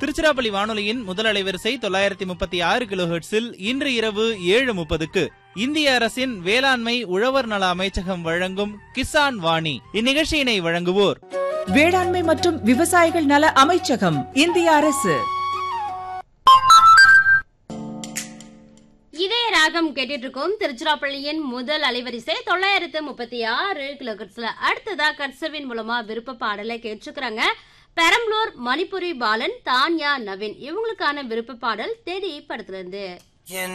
திருச்சிராப்பள்ளி வானொலியின் முதல் அலைவரிசை தொள்ளாயிரத்தி முப்பத்தி ஆறு கிலோஹெர்ட்ஸில் இன்று இரவு ஏழு முப்பதுக்கு இந்திய அரசின் வேளாண்மை உழவர் நல அமைச்சகம் வழங்கும் கிசான் வாணி இந்நிகழ்ச்சியினை வழங்குவோர் வேளாண்மை மற்றும் விவசாயிகள் நல அமைச்சகம் இந்திய அரசு இதே ராகம் கேட்டுட்டு இருக்கோம் திருச்சிராப்பள்ளியின் முதல் அலைவரிசை தொள்ளாயிரத்து முப்பத்தி ஆறு கிலோகட்ஸ்ல அடுத்ததா கட்சவின் மூலமா விருப்ப பாடலை கேட்டிருக்கிறாங்க பெரம்பலூர் மணிப்புரி பாலன் தான்யா நவீன் இவங்களுக்கான விருப்ப பாடல் தேடி படத்துல இருந்து